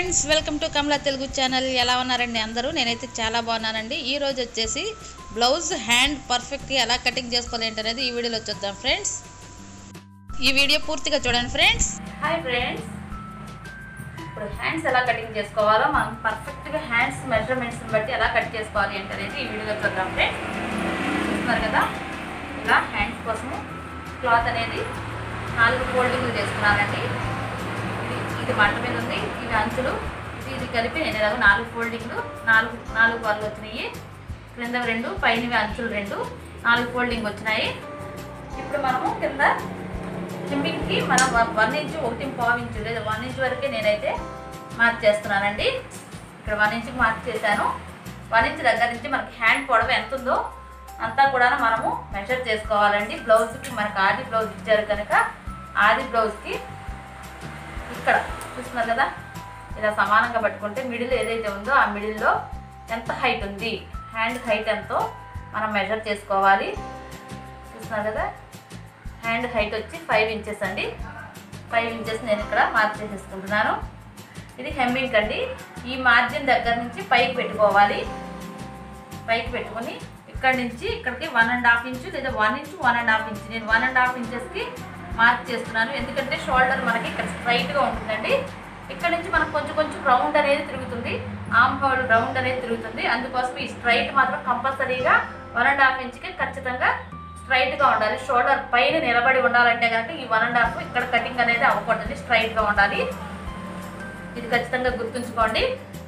friends welcome to Kamala Telugu channel ఎలా ఉన్నారండి అందరూ నేనైతే చాలా బాగున్నానండి ఈ రోజు వచ్చేసి బ్లౌజ్ హ్యాండ్ పర్ఫెక్ట్గా ఎలా కటింగ్ చేసుకోవాలి ఏంటనేది ఈ వీడియోలో చూద్దాం ఫ్రెండ్స్ ఈ వీడియో పూర్తిగా చూడండి ఫ్రెండ్స్ హాయ్ ఫ్రెండ్స్ ఇప్పుడు హ్యాండ్స్ ఎలా కటింగ్ చేసుకోవాలో మనం పర్ఫెక్ట్గా హ్యాండ్స్ మెజర్మెంట్స్ని బట్టి ఎలా కట్ చేసుకోవాలి అంటే అనేది ఈ వీడియోలో చూద్దాం ఫ్రెండ్స్ చూస్తున్నారు కదా ఇలా హ్యాండ్స్ కోసము క్లాత్ అనేది నాలుగు ఫోల్డింగ్లు చేసుకున్నానండి ఇది ఇది మంట మీద ఉంది ఇవి అంచులు ఇది ఇది కలిపి నేను ఇలాగ నాలుగు ఫోల్డింగ్లు నాలుగు నాలుగు వాళ్ళు వచ్చినాయి క్రింద రెండు పైనవి అంచులు రెండు నాలుగు ఫోల్డింగ్ వచ్చినాయి ఇప్పుడు మనము కింద స్విమ్మింగ్కి మనం వన్ ఇంచు ఒకటి పావు ఇంచు లేదా వన్ ఇంచ్ వరకే నేనైతే మార్క్ చేస్తున్నానండి ఇక్కడ వన్ ఇంచుకి మార్క్ చేశాను వన్ ఇంచ్ దగ్గర నుంచి మనకి హ్యాండ్ పొడవు ఎంత ఉందో అంతా కూడా మనము మెజర్ చేసుకోవాలండి బ్లౌజ్కి మనకి ఆది బ్లౌజ్ ఇచ్చారు కనుక ఆది బ్లౌజ్కి ఇక్కడ చూస్తున్నారు కదా ఇలా సమానంగా పట్టుకుంటే మిడిల్ ఏదైతే ఉందో ఆ మిడిల్లో ఎంత హైట్ ఉంది హ్యాండ్ హైట్ ఎంతో మనం మెజర్ చేసుకోవాలి చూస్తున్నారు కదా హ్యాండ్ హైట్ వచ్చి ఫైవ్ ఇంచెస్ అండి ఫైవ్ ఇంచెస్ నేను ఇక్కడ మార్క్ చేసేసుకుంటున్నాను ఇది హెమ్మింగ్ అండి ఈ మార్జిన్ దగ్గర నుంచి పైకి పెట్టుకోవాలి పైకి పెట్టుకొని ఇక్కడ నుంచి ఇక్కడికి వన్ అండ్ హాఫ్ ఇంచు లేదా one inch one and half inch నేను వన్ అండ్ హాఫ్ ఇంచెస్కి మార్క్ చేస్తున్నాను ఎందుకంటే షోల్డర్ మనకి ఇక్కడ స్ట్రైట్గా ఉంటుందండి ఇక్కడ నుంచి మనకు కొంచెం కొంచెం రౌండ్ అనేది తిరుగుతుంది ఆమ్ హోల్ రౌండ్ అనేది తిరుగుతుంది అందుకోసం ఈ స్ట్రైట్ మాత్రం కంపల్సరీగా వన్ అండ్ హాఫ్ ఇంచ్కి ఖచ్చితంగా స్ట్రైట్గా ఉండాలి షోల్డర్ పైన నిలబడి ఉండాలంటే కనుక ఈ వన్ అండ్ హాఫ్ ఇక్కడ కటింగ్ అనేది అవ్వకూడదండి స్ట్రైట్గా ఉండాలి ఇది ఖచ్చితంగా గుర్తుంచుకోండి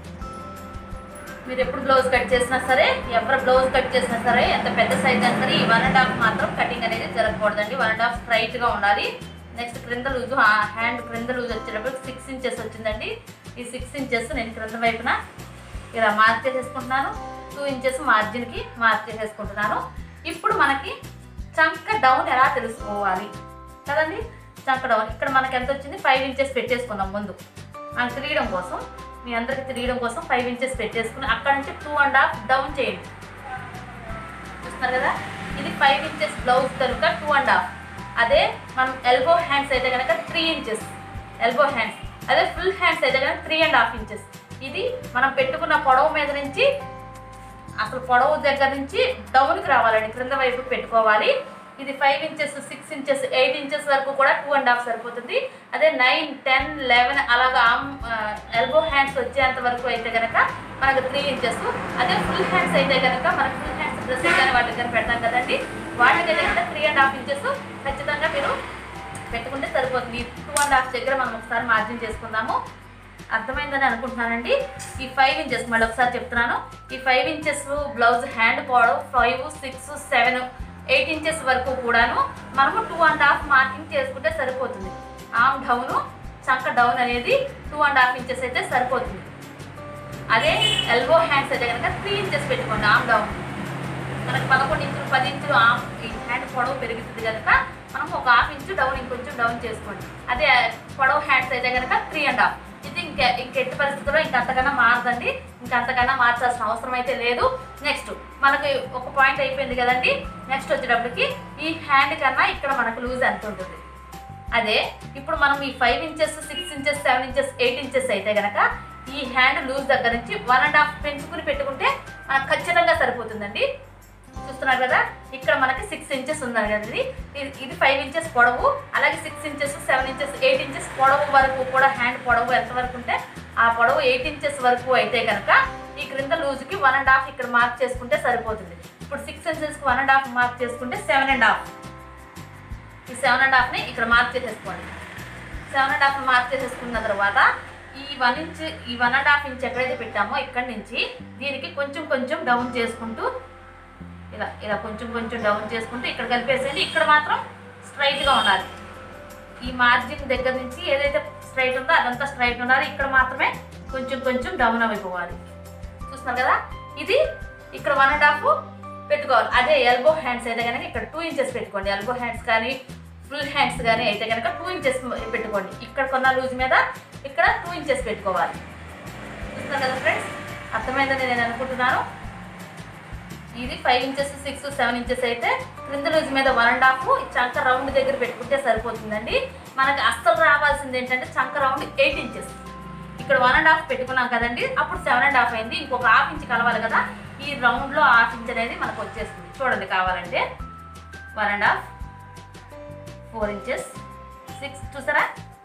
మీరు ఎప్పుడు బ్లౌజ్ కట్ చేసినా సరే ఎవరు బ్లౌజ్ కట్ చేసినా సరే ఎంత పెద్ద సైజ్ అయినా సరే ఈ వన్ అండ్ హాఫ్ మాత్రం కటింగ్ అనేది జరగకూడదండి వన్ అండ్ హాఫ్ స్ట్రైట్గా ఉండాలి నెక్స్ట్ క్రింద లూజు హ్యాండ్ క్రింద లూజ్ వచ్చేటప్పుడు సిక్స్ ఇంచెస్ వచ్చిందండి ఈ సిక్స్ ఇంచెస్ నేను క్రింద వైపున ఇలా మార్క్ చేసేసుకుంటున్నాను టూ ఇంచెస్ మార్జిన్కి మార్క్ చేసేసుకుంటున్నాను ఇప్పుడు మనకి చంక డౌన్ ఎలా తెలుసుకోవాలి కదండి చంక డౌన్ ఇక్కడ మనకి ఎంత వచ్చింది ఫైవ్ ఇంచెస్ పెట్టేసుకుందాం ముందు మనకు తిరగడం కోసం మీ అందరికి తిరగడం కోసం ఫైవ్ ఇంచెస్ పెట్టేసుకుని అక్కడ నుంచి టూ అండ్ హాఫ్ డౌన్ చేయండి చూస్తున్నారు కదా ఇది ఫైవ్ ఇంచెస్ బ్లౌజ్ కనుక టూ అండ్ హాఫ్ అదే మనం ఎల్బో హ్యాండ్స్ అయితే కనుక త్రీ ఇంచెస్ ఎల్బో హ్యాండ్స్ అదే ఫుల్ హ్యాండ్స్ అయితే కనుక త్రీ అండ్ హాఫ్ ఇంచెస్ ఇది మనం పెట్టుకున్న పొడవు మీద నుంచి అసలు పొడవు దగ్గర నుంచి డౌన్కి రావాలండి క్రింద వైపు పెట్టుకోవాలి ఇది five inches six inches eight inches వరకు కూడా టూ అండ్ హాఫ్ సరిపోతుంది అదే నైన్ టెన్ లెవెన్ అలాగా ఎల్బో హ్యాండ్స్ వచ్చేంత వరకు అయితే కనుక మనకు త్రీ ఇంచెస్ అదే ఫుల్ హ్యాండ్స్ అయితే కనుక మనకు ఫుల్ హ్యాండ్స్ డ్రెస్సెస్ కానీ వాటి దగ్గర పెడతాం కదండి వాటికైతే కనుక త్రీ అండ్ హాఫ్ ఇంచెస్ ఖచ్చితంగా మీరు పెట్టుకుంటే సరిపోతుంది టూ అండ్ హాఫ్ దగ్గర మనం ఒకసారి మార్జిన్ చేసుకుందాము అర్థమైందని అనుకుంటున్నానండి ఈ ఫైవ్ ఇంచెస్ మళ్ళీ ఒకసారి చెప్తున్నాను ఈ ఫైవ్ ఇంచెస్ బ్లౌజ్ హ్యాండ్ పొడవు five six seven eight inches వరకు కూడాను మనము టూ అండ్ హాఫ్ మార్కింగ్ చేసుకుంటే సరిపోతుంది ఆమ్ డౌన్ చంక డౌన్ అనేది టూ అండ్ హాఫ్ ఇంచెస్ అయితే సరిపోతుంది అదే ఎల్బో హ్యాండ్స్ అయితే కనుక త్రీ ఇంచెస్ పెట్టుకోండి ఆమ్ డౌన్ మనకు పదకొండు ఇంచులు పది ఇంచులు ఆమ్ ఈ హ్యాండ్ పొడవు పెరుగుతుంది కనుక మనం ఒక హాఫ్ ఇంచు డౌన్ ఇంకొంచెం డౌన్ చేసుకోండి అదే పొడవు హ్యాండ్స్ అయితే కనుక త్రీ అండ్ హాఫ్ ఇది ఇంక ఇంకెట్టి పరిస్థితుల్లో ఇంకంతకన్నా మారదండి ఇంకంతకన్నా మార్చాల్సిన అవసరం అయితే లేదు నెక్స్ట్ మనకి ఒక పాయింట్ అయిపోయింది కదండి నెక్స్ట్ వచ్చేటప్పటికి ఈ హ్యాండ్ కన్నా ఇక్కడ మనకు లూజ్ ఎంత ఉంటుంది అదే ఇప్పుడు మనం ఈ five inches six inches seven inches eight inches అయితే కనుక ఈ హ్యాండ్ లూజ్ దగ్గర నుంచి వన్ అండ్ హాఫ్ పెంచుకుని పెట్టుకుంటే మనకు ఖచ్చితంగా సరిపోతుందండి చూస్తున్నారు కదా ఇక్కడ మనకి సిక్స్ ఇంచెస్ ఉందని కదా ఇది ఇది- ఇది ఫైవ్ ఇంచెస్ పొడవు అలాగే six inches seven inches eight inches పొడవు వరకు కూడా హ్యాండ్ పొడవు ఎంత వరకు ఉంటే ఆ పొడవు ఎయిట్ ఇంచెస్ వరకు అయితే కనుక ఈ క్రింద లూజ్కి వన్ అండ్ హాఫ్ ఇక్కడ మార్క్ చేసుకుంటే సరిపోతుంది ఇప్పుడు సిక్స్ ఇంచెస్కి వన్ అండ్ హాఫ్ మార్క్ చేసుకుంటే సెవెన్ అండ్ హాఫ్ ఈ సెవెన్ అండ్ హాఫ్ని ఇక్కడ మార్క్ చేసేసుకోండి సెవెన్ అండ్ హాఫ్ మార్క్ చేసేసుకున్న తర్వాత ఈ వన్ ఇంచ్ ఈ వన్ అండ్ హాఫ్ ఇంచ్ ఎక్కడైతే పెట్టామో ఇక్కడ నుంచి దీనికి కొంచెం కొంచెం డౌన్ చేసుకుంటూ ఇలా ఇలా కొంచెం కొంచెం డౌన్ చేసుకుంటూ ఇక్కడ కలిపేసేయండి ఇక్కడ మాత్రం స్ట్రైట్గా ఉండాలి ఈ మార్జిన్ దగ్గర నుంచి ఏదైతే స్ట్రైట్ ఉందో అదంతా స్ట్రైట్ ఉండాలి ఇక్కడ మాత్రమే కొంచెం కొంచెం డౌన్ అయిపోవాలి చూస్తున్నారు కదా ఇది ఇక్కడ వన్ అండ్ హాఫ్ పెట్టుకోవాలి అదే ఎల్బో హ్యాండ్స్ అయితే కనుక ఇక్కడ టూ ఇంచెస్ పెట్టుకోండి ఎల్బో హ్యాండ్స్ కానీ ఫుల్ హ్యాండ్స్ కానీ అయితే కనుక టూ ఇంచెస్ పెట్టుకోండి ఇక్కడ కొన్న లూజ్ మీద ఇక్కడ టూ ఇంచెస్ పెట్టుకోవాలి చూస్తున్నారు కదా ఫ్రెండ్స్ అర్థమైందని నేను అనుకుంటున్నాను ఇది five inches six seven inches అయితే క్రింద లూజ్ మీద వన్ అండ్ హాఫ్ చంక రౌండ్ దగ్గర పెట్టుకుంటే సరిపోతుందండి మనకి అస్సలు రావాల్సింది ఏంటంటే చంక రౌండ్ ఎయిట్ ఇంచెస్ ఇక్కడ వన్ అండ్ హాఫ్ పెట్టుకున్నాం కదండి అప్పుడు సెవెన్ అండ్ హాఫ్ అయింది ఇంకొక హాఫ్ ఇంచ్ కలవాలి కదా ఈ రౌండ్లో హాఫ్ ఇంచ్ అనేది మనకు వచ్చేస్తుంది చూడండి కావాలంటే one and half four inches six చూసారా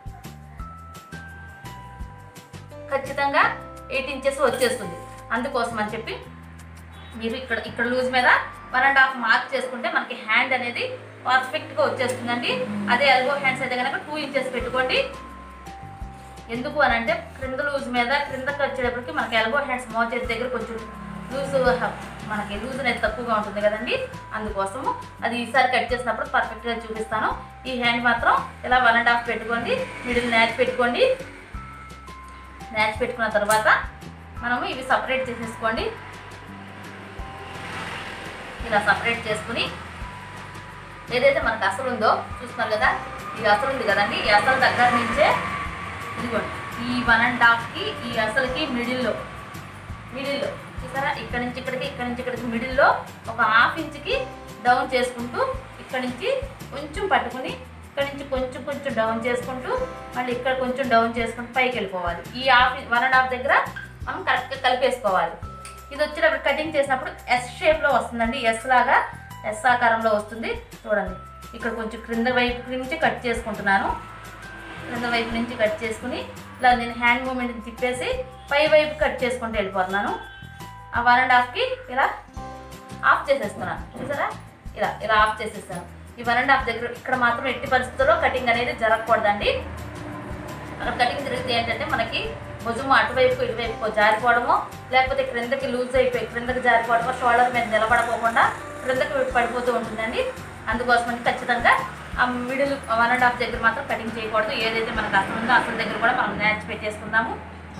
ఖచ్చితంగా ఎయిట్ ఇంచెస్ వచ్చేస్తుంది అందుకోసం అని చెప్పి మీరు ఇక్కడ ఇక్కడ లూజ్ మీద వన్ అండ్ హాఫ్ మార్క్ చేసుకుంటే మనకి హ్యాండ్ అనేది పర్ఫెక్ట్గా వచ్చేస్తుందండి అదే ఎల్బో హ్యాండ్స్ అయితే కనుక టూ ఇంచెస్ పెట్టుకోండి ఎందుకు అని అంటే క్రింద లూజ్ మీద క్రిందకి వచ్చేటప్పటికి మనకి ఎల్బో హ్యాండ్స్ మోచేతి దగ్గర కొంచెం లూజ్ మనకి లూజ్ అనేది తక్కువగా ఉంటుంది కదండి అందుకోసము అది ఈసారి కట్ చేసినప్పుడు పర్ఫెక్ట్గా చూపిస్తాను ఈ హ్యాండ్ మాత్రం ఇలా వన్ అండ్ హాఫ్ పెట్టుకోండి మిడిల్ న్యాచ్ పెట్టుకోండి న్యాచ్ పెట్టుకున్న తర్వాత మనము ఇవి సపరేట్ చేసేసుకోండి ఇలా సపరేట్ చేసుకుని ఏదైతే మనకు అసలు ఉందో చూస్తున్నారు కదా ఇది అసలు ఉంది కదండి ఈ అసలు దగ్గర నుంచే ఇదిగోండి ఈ వన్ అండ్ హాఫ్కి ఈ అసలుకి మిడిల్లో మిడిల్లో చూసారా ఇక్కడ నుంచి ఇక్కడికి ఇక్కడ నుంచి ఇక్కడికి మిడిల్లో ఒక హాఫ్ ఇంచ్కి డౌన్ చేసుకుంటూ ఇక్కడ నుంచి కొంచెం పట్టుకుని ఇక్కడ నుంచి కొంచెం కొంచెం డౌన్ చేసుకుంటూ మళ్ళీ ఇక్కడ కొంచెం డౌన్ చేసుకుంటూ పైకి వెళ్ళిపోవాలి ఈ హాఫ్ వన్ అండ్ హాఫ్ దగ్గర మనం కరెక్ట్గా కలిపేసుకోవాలి ఇది వచ్చేటప్పుడు కటింగ్ చేసినప్పుడు ఎస్ షేప్లో వస్తుందండి ఎస్ లాగా ఎస్ ఆకారంలో వస్తుంది చూడండి ఇక్కడ కొంచెం క్రింద వైపు నుంచి కట్ చేసుకుంటున్నాను క్రింద వైపు నుంచి కట్ చేసుకుని ఇలా నేను హ్యాండ్ మూమెంట్ తిప్పేసి పై వైపు కట్ చేసుకుంటూ వెళ్ళిపోతున్నాను ఆ వన్ అండ్ హాఫ్కి ఇలా ఆఫ్ చేసేస్తున్నాను చూసారా ఇలా ఇలా ఆఫ్ చేసేస్తాను ఈ వన్ అండ్ హాఫ్ దగ్గర ఇక్కడ మాత్రం ఎట్టి పరిస్థితుల్లో కటింగ్ అనేది జరగకూడదండి అక్కడ కటింగ్ జరిగితే ఏంటంటే మనకి భుజము అటువైపు ఇటువైపు జారిపోవడమో లేకపోతే క్రిందకి లూజ్ అయిపోయి క్రిందకి జారిపోవడమో షోల్డర్ మీద నిలబడకోకుండా క్రిందకి పడిపోతూ ఉంటుందండి అందుకోసమని ఖచ్చితంగా ఆ మిడిల్ వన్ అండ్ హాఫ్ దగ్గర మాత్రం కటింగ్ చేయకూడదు ఏదైతే మనకు అసలు ఉందో అసలు దగ్గర కూడా మనం మ్యాచ్ పెట్టేసుకుందాము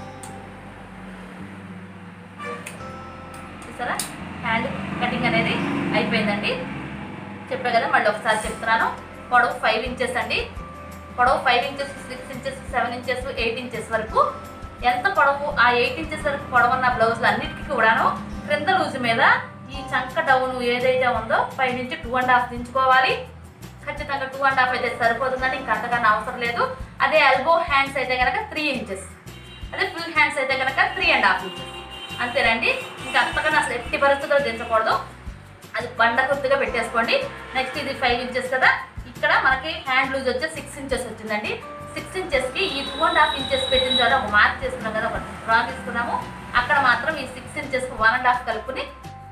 చూసారా హ్యాండ్ కటింగ్ అనేది అయిపోయిందండి చెప్పా కదా మళ్ళీ ఒకసారి చెప్తున్నాను పొడవు ఫైవ్ ఇంచెస్ అండి పొడవు five inches six inches seven inches eight inches వరకు ఎంత పొడవు ఆ ఎయిట్ ఇంచెస్ వరకు పొడవున్న బ్లౌజులు అన్నిటికీ కూడాను క్రింద లూజ్ మీద ఈ చంక డౌన్ ఏదైతే ఉందో పై నుంచి టూ అండ్ హాఫ్ దించుకోవాలి ఖచ్చితంగా టూ అండ్ హాఫ్ అయితే సరిపోతుందండి ఇంకా అంతకన్నా అవసరం లేదు అదే ఎల్బో హ్యాండ్స్ అయితే కనుక త్రీ ఇంచెస్ అదే ఫుల్ హ్యాండ్స్ అయితే కనుక త్రీ అండ్ హాఫ్ ఇంచెస్ అంతేనండి ఇంకా అంతకన్నా అసలు ఎట్టి పరిస్థితుల్లో దించకూడదు అది బండ కొద్దిగా పెట్టేసుకోండి నెక్స్ట్ ఇది ఫైవ్ ఇంచెస్ కదా ఇక్కడ మనకి హ్యాండ్ లూజ్ వచ్చి సిక్స్ ఇంచెస్ వచ్చిందండి సిక్స్ ఇంచెస్కి ఈ టూ అండ్ హాఫ్ ఇంచెస్ పెట్టిన చోట ఒక మార్క్ చేసుకున్నాం కదా ఒక డ్రా తీసుకున్నాము అక్కడ మాత్రం ఈ సిక్స్ ఇంచెస్కి వన్ అండ్ హాఫ్ కలుపుకుని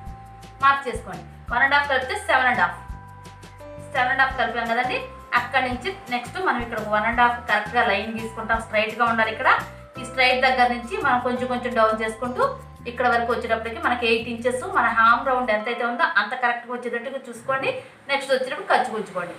మార్క్ చేసుకోండి వన్ అండ్ హాఫ్ కలిపితే seven and half seven and half కలిపాం కదండి అక్కడ నుంచి నెక్స్ట్ మనం ఇక్కడ వన్ అండ్ హాఫ్ కరెక్ట్గా లైన్ తీసుకుంటాం స్ట్రైట్గా ఉండాలి ఇక్కడ ఈ స్ట్రైట్ దగ్గర నుంచి మనం కొంచెం కొంచెం డౌన్ చేసుకుంటూ ఇక్కడ వరకు వచ్చేటప్పటికి మనకి ఎయిట్ ఇంచెస్ మన హామ్ రౌండ్ ఎంతైతే ఉందో అంత కరెక్ట్గా వచ్చేటట్టుగా చూసుకోండి నెక్స్ట్ వచ్చేటప్పుడు ఖర్చు ఉంచుకోండి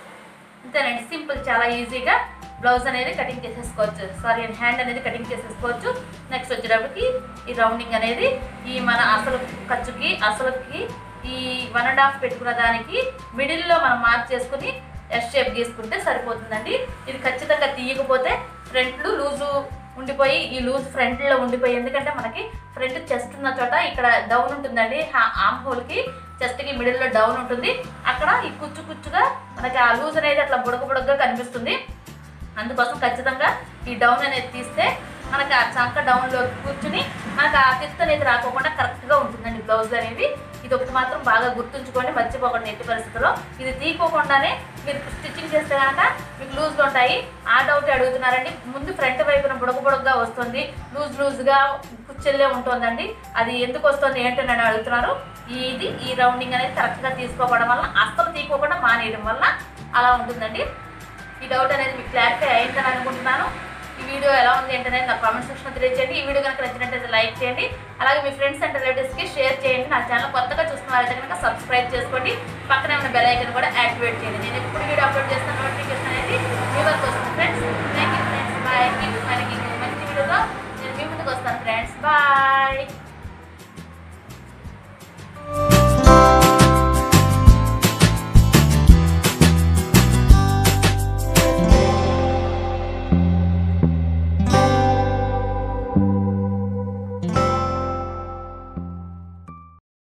అంతేనండి సింపుల్ చాలా ఈజీగా బ్లౌజ్ అనేది కటింగ్ చేసేసుకోవచ్చు సారీ హ్యాండ్ అనేది కటింగ్ చేసేసుకోవచ్చు నెక్స్ట్ వచ్చేటప్పటికి ఈ రౌండింగ్ అనేది ఈ మన అసలు ఖర్చుకి అసలుకి ఈ వన్ అండ్ హాఫ్ పెట్టుకున్న దానికి మిడిల్లో మనం మార్క్ చేసుకుని ఎస్ షేప్ గీసుకుంటే సరిపోతుందండి ఇది ఖచ్చితంగా తీయకపోతే ఫ్రంట్లు లూజు ఉండిపోయి ఈ లూజ్ ఫ్రంట్లో ఉండిపోయి ఎందుకంటే మనకి ఫ్రంట్ చెస్ట్ ఉన్న చోట ఇక్కడ డౌన్ ఉంటుందండి ఆమ్ హోల్కి చెస్ట్కి మిడిల్లో డౌన్ ఉంటుంది అక్కడ ఈ కుచ్చు కుచ్చుగా మనకి ఆ లూజ్ అనేది అట్లా బుడక బుడకగా కనిపిస్తుంది అందుకోసం ఖచ్చితంగా ఈ డౌన్ అనేది తీస్తే మనకి ఆ చంక డౌన్లో కూర్చుని మనకి ఆ తిత్ అనేది రాకోకుండా కరెక్ట్గా ఉంటుందండి బ్లౌజ్ అనేవి ఇది ఒకటి మాత్రం బాగా గుర్తుంచుకోండి మర్చిపోకండి ఎట్టి పరిస్థితుల్లో ఇది తీసుకోకుండానే మీరు స్టిచ్చింగ్ చేస్తే కనుక మీకు లూజ్గా ఉంటాయి ఆ డౌట్ అడుగుతున్నారండి ముందు ఫ్రంట్ వైపున బుడక బుడకగా వస్తుంది లూజ్ లూజ్గా కుచ్చెల్లే ఉంటుందండి అది ఎందుకు వస్తుంది ఏంటని అని అడుగుతున్నారు ఇది ఈ రౌండింగ్ అనేది కరెక్ట్గా తీసుకోవడం వల్ల అస్సలు తీసుకోకుండా మానేయడం వల్ల అలా ఉంటుందండి ఈ డౌట్ అనేది మీకు క్లారిఫై అయిందని అనుకుంటున్నాను ఈ వీడియో ఎలా ఉంది ఏంటనేది నా కామెంట్ సెక్షన్లో తెలియజేయండి ఈ వీడియో కనుక నచ్చినట్టయితే లైక్ చేయండి అలాగే మీ ఫ్రెండ్స్ అండ్ రిలేటివ్స్కి షేర్ చేయండి నా ఛానల్ కొత్తగా చూస్తున్న వారైతే కనుక సబ్స్క్రైబ్ చేసుకోండి పక్కనే ఉన్న బెల్ ఐకన్ కూడా యాక్టివేట్ చేయండి నేను ఎప్పుడు వీడియో అప్లోడ్ చేస్తున్న నోటిఫికేషన్ అనేది మీ వరకు వస్తుంది friends thank you friends bye మీకు మనకి ఇంకో మంచి వీడియోతో నేను మీ ముందుకు వస్తాను ఫ్రెండ్స్ బాయ్